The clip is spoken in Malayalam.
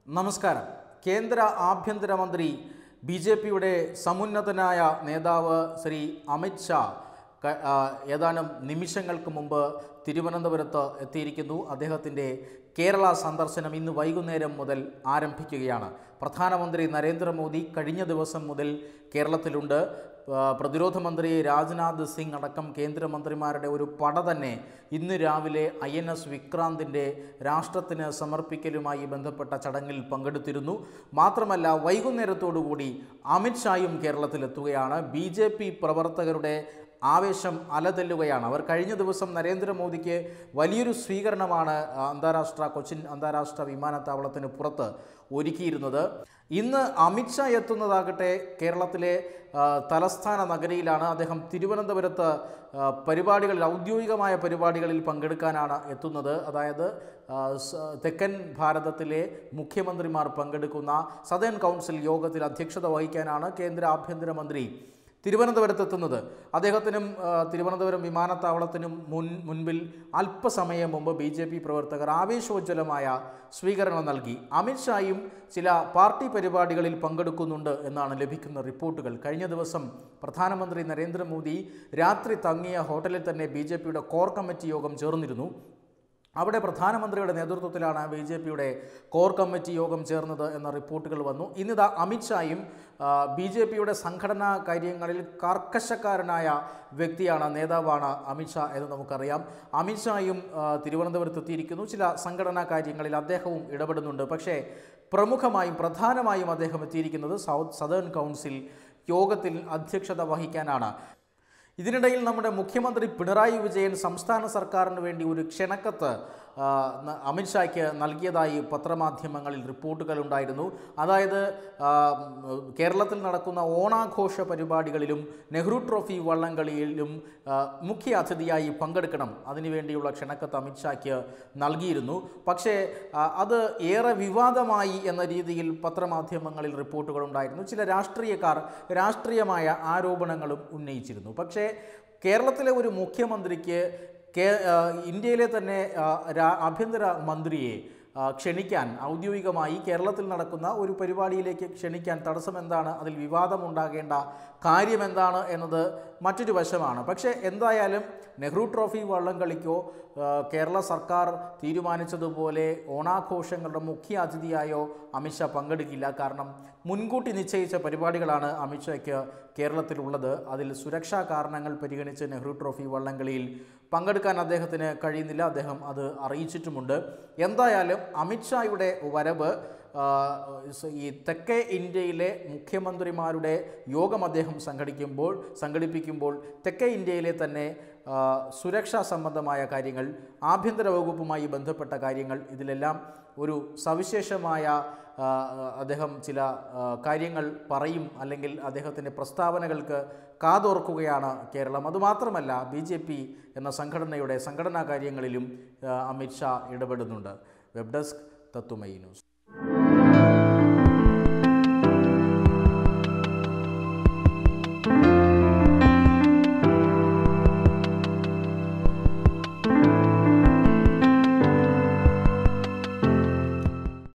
നമസ്കാരം കേന്ദ്ര ആഭ്യന്തരമന്ത്രി ബി ജെ പിയുടെ സമുന്നതനായ നേതാവ് ശ്രീ അമിത് ഷാ ക- ആ, ഏതാനും നിമിഷങ്ങൾക്ക് മുമ്പ് തിരുവനന്തപുരത്ത് എത്തിയിരിക്കുന്നു അദ്ദേഹത്തിൻ്റെ കേരള സന്ദർശനം ഇന്ന് വൈകുന്നേരം മുതൽ ആരംഭിക്കുകയാണ് പ്രധാനമന്ത്രി നരേന്ദ്രമോദി കഴിഞ്ഞ ദിവസം മുതൽ കേരളത്തിലുണ്ട് ആ, പ്രതിരോധ മന്ത്രി രാജ്നാഥ് സിംഗ് അടക്കം കേന്ദ്രമന്ത്രിമാരുടെ ഒരു പട തന്നെ ഇന്ന് രാവിലെ ഐ എൻ എസ് വിക്രാന്തിൻ്റെ രാഷ്ട്രത്തിന് സമർപ്പിക്കലുമായി ബന്ധപ്പെട്ട ചടങ്ങിൽ പങ്കെടുത്തിരുന്നു മാത്രമല്ല വൈകുന്നേരത്തോടുകൂടി അമിത്ഷായും കേരളത്തിലെത്തുകയാണ് ബി ജെ പി പ്രവർത്തകരുടെ ആവേശം അലതെല്ലുകയാണ് അവർ കഴിഞ്ഞ ദിവസം നരേന്ദ്രമോദിക്ക് വലിയൊരു സ്വീകരണമാണ് അന്താരാഷ്ട്ര കൊച്ചിൻ അന്താരാഷ്ട്ര വിമാനത്താവളത്തിന് പുറത്ത് ഒരുക്കിയിരുന്നത് ഇന്ന് അമിത്ഷാ എത്തുന്നതാകട്ടെ കേരളത്തിലെ ആ, തലസ്ഥാന നഗരിയിലാണ് അദ്ദേഹം തിരുവനന്തപുരത്ത് ആ, പരിപാടികളിൽ ഔദ്യോഗികമായ പരിപാടികളിൽ പങ്കെടുക്കാനാണ് എത്തുന്നത് അതായത് ആ, സ- തെക്കൻ ഭാരതത്തിലെ മുഖ്യമന്ത്രിമാർ പങ്കെടുക്കുന്ന സദേൺ കൗൺസിൽ യോഗത്തിൽ അധ്യക്ഷത വഹിക്കാനാണ് കേന്ദ്ര ആഭ്യന്തരമന്ത്രി തിരുവനന്തപുരത്തെത്തുന്നത് അദ്ദേഹത്തിനും ആ, തിരുവനന്തപുരം വിമാനത്താവളത്തിനും മുൻ മുൻപിൽ അല്പസമയം മുമ്പ് ബി ജെ പി പ്രവർത്തകർ ആവേശോജ്വലമായ സ്വീകരണം നൽകി അമിത്ഷായും ചില പാർട്ടി പരിപാടികളിൽ പങ്കെടുക്കുന്നുണ്ട് എന്നാണ് ലഭിക്കുന്ന റിപ്പോർട്ടുകൾ കഴിഞ്ഞ ദിവസം പ്രധാനമന്ത്രി നരേന്ദ്രമോദി രാത്രി തങ്ങിയ ഹോട്ടലിൽ തന്നെ ബി ജെ പിയുടെ കോർ കമ്മിറ്റി യോഗം ചേർന്നിരുന്നു അവിടെ പ്രധാനമന്ത്രിയുടെ നേതൃത്വത്തിലാണ് ബി ജെ പിയുടെ കോർ കമ്മിറ്റി യോഗം ചേർന്നത് എന്ന റിപ്പോർട്ടുകൾ വന്നു ഇന്നിതാ അമിത്ഷായും ബി ജെ പിയുടെ സംഘടനാ കാര്യങ്ങളിൽ കർക്കശക്കാരനായ വ്യക്തിയാണ് നേതാവാണ് അമിത്ഷാ എന്ന് നമുക്കറിയാം അമിത്ഷായും ആ, തിരുവനന്തപുരത്ത് എത്തിയിരിക്കുന്നു ചില സംഘടനാ കാര്യങ്ങളിൽ അദ്ദേഹവും ഇടപെടുന്നുണ്ട് പക്ഷേ പ്രമുഖമായും പ്രധാനമായും അദ്ദേഹം എത്തിയിരിക്കുന്നത് സൗത്ത് സദേൺ കൗൺസിൽ യോഗത്തിൽ അധ്യക്ഷത വഹിക്കാനാണ് ഇതിനിടയിൽ നമ്മുടെ മുഖ്യമന്ത്രി പിണറായി വിജയൻ സംസ്ഥാന സർക്കാരിന് വേണ്ടി ഒരു ക്ഷണക്കത്ത് ആ, ന- അമിത്ഷായ്ക്ക് നൽകിയതായി പത്രമാധ്യമങ്ങളിൽ റിപ്പോർട്ടുകൾ ഉണ്ടായിരുന്നു അതായത് ആ, ഉം, കേരളത്തിൽ നടക്കുന്ന ഓണാഘോഷ പരിപാടികളിലും നെഹ്റു ട്രോഫി വള്ളംകളിയിലും ആ, മുഖ്യ അതിഥിയായി പങ്കെടുക്കണം അതിനുവേണ്ടിയുള്ള ക്ഷണക്കത്ത് അമിത്ഷായ്ക്ക് നൽകിയിരുന്നു പക്ഷേ ആ, അത് ഏറെ വിവാദമായി എന്ന രീതിയിൽ പത്രമാധ്യമങ്ങളിൽ റിപ്പോർട്ടുകൾ ഉണ്ടായിരുന്നു ചില രാഷ്ട്രീയക്കാർ രാഷ്ട്രീയമായ ആരോപണങ്ങളും ഉന്നയിച്ചിരുന്നു പക്ഷേ കേരളത്തിലെ ഒരു മുഖ്യമന്ത്രിക്ക് കേ ആ, ഇന്ത്യയിലെ തന്നെ ആ, രാ- ആഭ്യന്തര മന്ത്രിയെ ആ, ക്ഷണിക്കാൻ ഔദ്യോഗികമായി കേരളത്തിൽ നടക്കുന്ന ഒരു പരിപാടിയിലേക്ക് ക്ഷണിക്കാൻ തടസ്സമെന്താണ് അതിൽ വിവാദമുണ്ടാകേണ്ട കാര്യമെന്താണ് എന്നത് മറ്റൊരു വശമാണ് പക്ഷേ എന്തായാലും നെഹ്റു ട്രോഫി വള്ളംകളിക്കോ ആ, കേരള സർക്കാർ തീരുമാനിച്ചതുപോലെ ഓണാഘോഷങ്ങളുടെ മുഖ്യ അതിഥിയായോ അമിത്ഷാ പങ്കെടുക്കില്ല കാരണം മുൻകൂട്ടി നിശ്ചയിച്ച പരിപാടികളാണ് അമിത്ഷായ്ക്ക് കേരളത്തിലുള്ളത് അതിൽ സുരക്ഷാ കാരണങ്ങൾ പരിഗണിച്ച് നെഹ്റു ട്രോഫി വള്ളംകളിയിൽ പങ്കെടുക്കാൻ അദ്ദേഹത്തിന് കഴിയുന്നില്ല അദ്ദേഹം അത് അറിയിച്ചിട്ടുമുണ്ട് എന്തായാലും അമിത്ഷായുടെ വരവ് ആ, സ- ഈ തെക്കേ ഇന്ത്യയിലെ മുഖ്യമന്ത്രിമാരുടെ യോഗം അദ്ദേഹം സംഘടിക്കുമ്പോൾ സംഘടിപ്പിക്കുമ്പോൾ തെക്കേ ഇന്ത്യയിലെ തന്നെ ആ, സുരക്ഷാ സംബന്ധമായ കാര്യങ്ങൾ ആഭ്യന്തര വകുപ്പുമായി ബന്ധപ്പെട്ട കാര്യങ്ങൾ ഇതിലെല്ലാം ഒരു സവിശേഷമായ ആ, അദ്ദേഹം ചില ആ, കാര്യങ്ങൾ പറയും അല്ലെങ്കിൽ അദ്ദേഹത്തിൻ്റെ പ്രസ്താവനകൾക്ക് കാതോർക്കുകയാണ് കേരളം അതുമാത്രമല്ല ബി ജെ പി എന്ന സംഘടനയുടെ സംഘടനാ കാര്യങ്ങളിലും ആ, അമിത്ഷാ ഇടപെടുന്നുണ്ട് വെബ് ഡെസ്ക് തത്തുമൈ ന്യൂസ്